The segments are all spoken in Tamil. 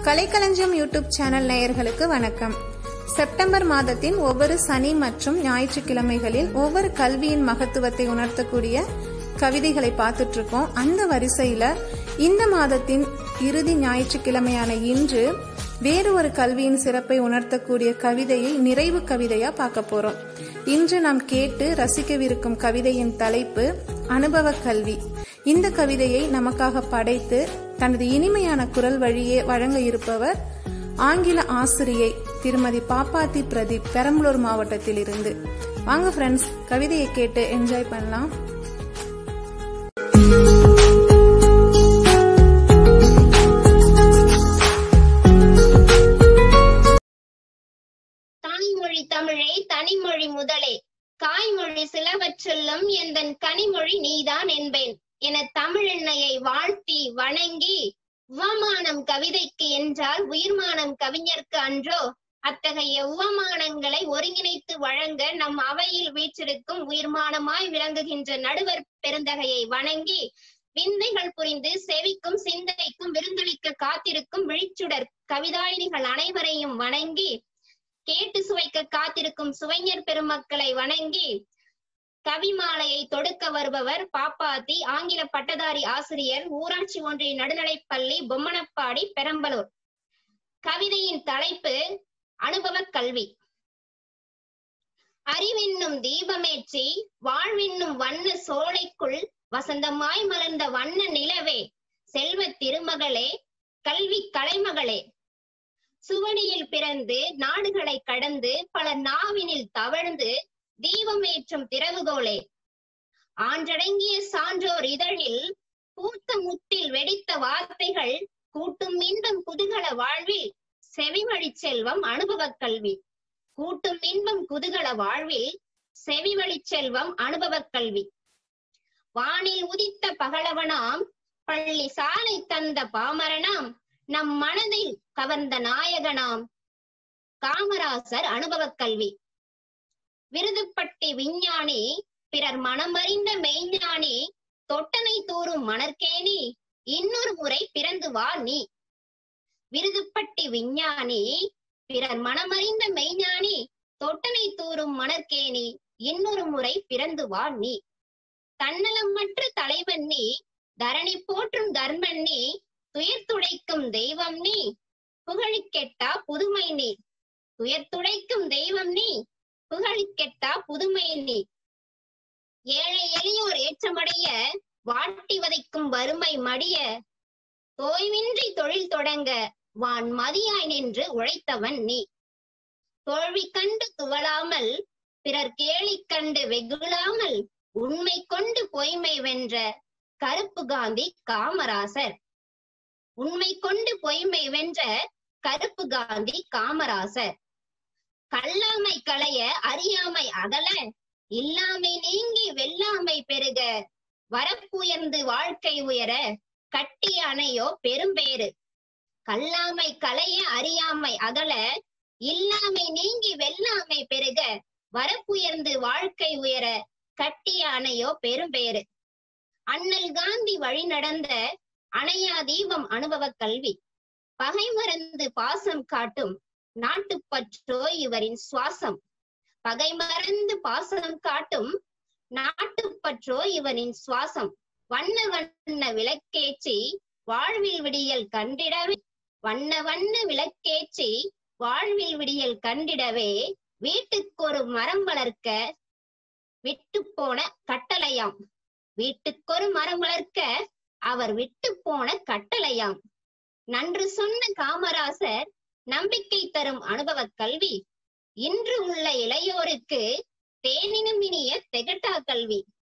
கலைக்களஞ்சியம் யூடியூப் சேனல் நேயர்களுக்கு வணக்கம் செப்டம்பர் மாதத்தின் ஒவ்வொரு சனி மற்றும் ஞாயிற்றுக்கிழமைகளில் ஒவ்வொரு கல்வியின் மகத்துவத்தை உணர்த்தக்கூடிய கவிதைகளை பார்த்துட்டு இருக்கோம் அந்த வரிசையில இந்த மாதத்தின் இறுதி ஞாயிற்றுக்கிழமையான இன்று வேறு ஒரு கல்வியின் சிறப்பை உணர்த்தக்கூடிய கவிதையை நிறைவு கவிதையா பார்க்க போறோம் இன்று நாம் கேட்டு ரசிக்கவிருக்கும் கவிதையின் தலைப்பு அனுபவ கல்வி இந்த கவிதையை நமக்காக படைத்து தனது இனிமையான குரல் வழியே வழங்க இருப்பவர் ஆங்கில ஆசிரியை திருமதி பாப்பாத்தி பிரதீப் பெரம்பலூர் மாவட்டத்தில் இருந்து வாங்க ஃப்ரெண்ட்ஸ் கவிதையை கேட்டு என்ஜாய் பண்ணலாம் தாய்மொழி தமிழே தனிமொழி முதலே காய்மொழி சிலவற்றெல்லும் எந்தன் கனிமொழி நீதான் என்பேன் என தமிழெண்ணையை வாழ்த்தி வணங்கி உவமானம் கவிதைக்கு என்றால் உயிர்மானம் கவிஞர்க்கு அன்றோ அத்தகைய உவமானங்களை ஒருங்கிணைத்து வழங்க நம் அவையில் வீற்றிருக்கும் உயிர்மானமாய் விளங்குகின்ற நடுவர் பெருந்தகையை வணங்கி விந்தைகள் புரிந்து செவிக்கும் சிந்தைக்கும் விருந்தளிக்க காத்திருக்கும் விழிச்சுடர் கவிதாயினிகள் அனைவரையும் வணங்கி கேட்டு சுவைக்க காத்திருக்கும் சுவைஞர் பெருமக்களை வணங்கி கவிமாலையை தொடுக்க வருபவர் பாப்பாத்தி ஆங்கில பட்டதாரி ஆசிரியர் ஊராட்சி ஒன்றிய நடுநிலைப்பள்ளி பொம்மனப்பாடி பெரம்பலூர் கவிதையின் தலைப்பு அனுபவ கல்வி அறிவென்னும் தீபமேற்றி வாழ்வென்னும் வண்ண சோலைக்குள் வசந்தமாய் மலர்ந்த வண்ண நிலவே செல்வ திருமகளே கல்வி கலைமகளே சுவடியில் பிறந்து நாடுகளை கடந்து பல நாவினில் தவழ்ந்து தீபமேற்றும் திறவுகோலே ஆன்றடங்கிய சான்றோர் இதழில் பூத்த முத்தில் வெடித்த வார்த்தைகள் கூட்டும் இன்பம் குதூகல வாழ்வில் செவிவழி செல்வம் அனுபவ கல்வி கூட்டும் இன்பம் குதூகல வாழ்வில் செவிவழி செல்வம் அனுபவ கல்வி வானில் உதித்த பகலவனாம் பள்ளி சாலை தந்த பாமரனாம் நம் மனதில் கவர்ந்த நாயகனாம் காமராசர் அனுபவ கல்வி விருதுப்பட்டி விஞ்ஞானி பிறர் மனமறிந்த மெய்ஞானி தொட்டனை தூரும் மணற்கேணி இன்னொரு முறை பிறந்து வா நீ விருதுப்பட்டி விஞ்ஞானி பிறர் மனமறிந்த மெய்ஞானி தொட்டனை தூரும் மணற்கேணி இன்னொரு முறை பிறந்து வா நீ தன்னலமற்ற தலைவன் நீ தரணி போற்றும் தர்மன் நீ துயர் துடைக்கும் தெய்வம் நீ புகழிக்கெட்டா புதுமை நீ துயர் துடைக்கும் தெய்வம் நீ புகழிக்கெட்டா புதுமை நீ ஏழை எளியோர் ஏற்றமடைய வாட்டி வதைக்கும் வறுமை மடிய தோய்வின்றி தொழில் தொடங்க வான் மதியாய் நின்று உழைத்தவன் நீ தோல்வி கண்டு துவளாமல் பிறர் கேலி கண்டு வெகுளாமல் உண்மை கொண்டு பொய்மை வென்ற கருப்பு காந்தி காமராசர் உண்மை கொண்டு பொய்மை வென்ற கருப்பு காந்தி காமராசர் கல்லாமை களைய அறியாமை அகல இல்லாமை நீங்கி வெல்லாமை பெருக வரப்புயர்ந்து வாழ்க்கை உயர கட்டிய அணையோ பெரும்பேறு கல்லாமை களைய அறியாமை அகல இல்லாமை நீங்கி வெல்லாமை பெருக வரப்புயர்ந்து வாழ்க்கை உயர கட்டிய அணையோ பெரும்பேறு அண்ணல் காந்தி வழி நடந்த அணையா தீபம் அனுபவ கல்வி பகை மறந்து பாசம் காட்டும் நாட்டுப்பற்றோ இவரின் சுவாசம் பகை மறந்து பாசம் காட்டும் நாட்டுப்பற்றோ இவரின் சுவாசம் வண்ண வண்ண விளக்கேற்றி வாழ்வில் விடியல் கண்டிடவே வண்ண வண்ண விளக்கேற்றி வாழ்வில் விடியல் கண்டிடவே வீட்டுக்கொரு மரம் வளர்க்க விட்டு போன கட்டளையாம் வீட்டுக்கொரு மரம் வளர்க்க அவர் விட்டு போன கட்டளையாம் நன்று சொன்ன காமராசர் நம்பிக்கை தரும் அனுபவ கல்வி இன்று உள்ள இளையோருக்கு தேனினும் இனிய தெகட்டா கல்வி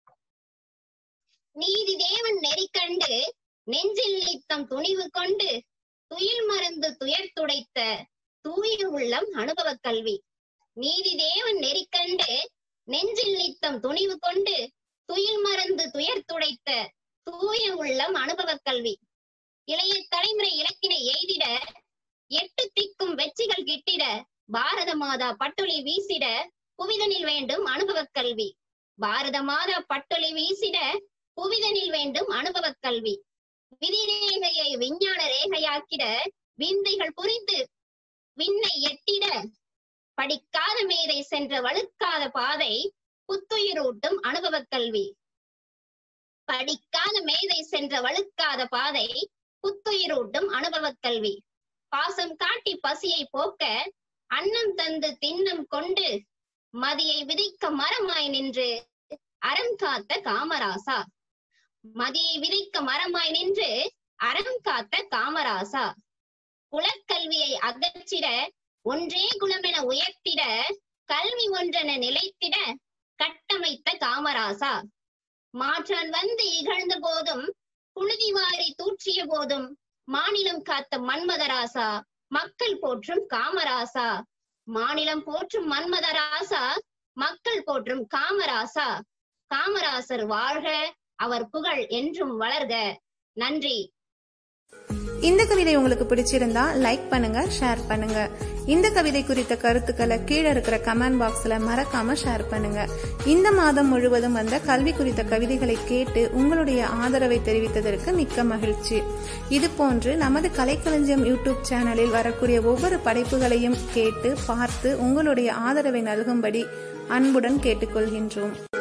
நீதி தேவன் நெறி கண்டு நெஞ்சில் நீத்தம் துணிவு கொண்டு துயில் மறந்து துயர் துடைத்த தூய உள்ளம் அனுபவ கல்வி நீதி தேவன் நெறி கண்டு நெஞ்சில் நீத்தம் துணிவு கொண்டு துயில் மறந்து துயர் துடைத்த தூய உள்ளம் அனுபவ கல்வி இளைய தலைமுறை இலக்கினை எய்திட எட்டு திக்கும் வெற்றிகள் கிட்டிட பாரத மாதா பட்டொளி வீசிட புவிதனில் வேண்டும் அனுபவ கல்வி பாரத மாதா பட்டொளி வீசிட புவிதனில் வேண்டும் அனுபவ கல்வி விதி ரேகையை விஞ்ஞான ரேகையாக்கிட விந்தைகள் புரிந்து விண்ணை எட்டிட படிக்காத மேதை சென்ற வழுக்காத பாதை புத்துயிரூட்டும் அனுபவக் கல்வி படிக்காத மேதை சென்ற வழுக்காத பாதை புத்துயிரூட்டும் அனுபவக் கல்வி பாசம் காட்டி பசியை போக்க அன்னம் தந்து தின்னம் கொண்டு மதியை விதிக்க மரமாய் நின்று அறம் காத்த காமராசா மதியை விதிக்க மரமாய் நின்று அறம் காத்த காமராசா குலக்கல்வியை அகற்றிட ஒன்றே குலமென உயர்த்திட கல்வி ஒன்றென நிலைத்திட கட்டமைத்த காமராசா மாற்றான் வந்து இகழ்ந்த போதும் புழுதி வாரி தூற்றிய போதும் மாநிலம் காத்த மன்மதராசா மக்கள் போற்றும் காமராசா மாநிலம் போற்றும் மன்மதராசா மக்கள் போற்றும் காமராசா காமராசர் வாழ்க அவர் புகழ் என்றும் வளர்க நன்றி இந்த கவிதை உங்களுக்கு பிடிச்சிருந்தா லைக் பண்ணுங்க ஷேர் பண்ணுங்க இந்த கவிதை குறித்த கருத்துக்களை கீழே இருக்கிற கமெண்ட் பாக்ஸ்ல மறக்காம ஷேர் பண்ணுங்க இந்த மாதம் முழுவதும் வந்த கல்வி குறித்த கவிதைகளை கேட்டு உங்களுடைய ஆதரவை தெரிவித்ததற்கு மிக்க மகிழ்ச்சி இது போன்று நமது கலைக்களஞ்சியம் யூடியூப் சேனலில் வரக்கூடிய ஒவ்வொரு படைப்புகளையும் கேட்டு பார்த்து உங்களுடைய ஆதரவை நல்கும்படி அன்புடன் கேட்டுக்கொள்கின்றோம்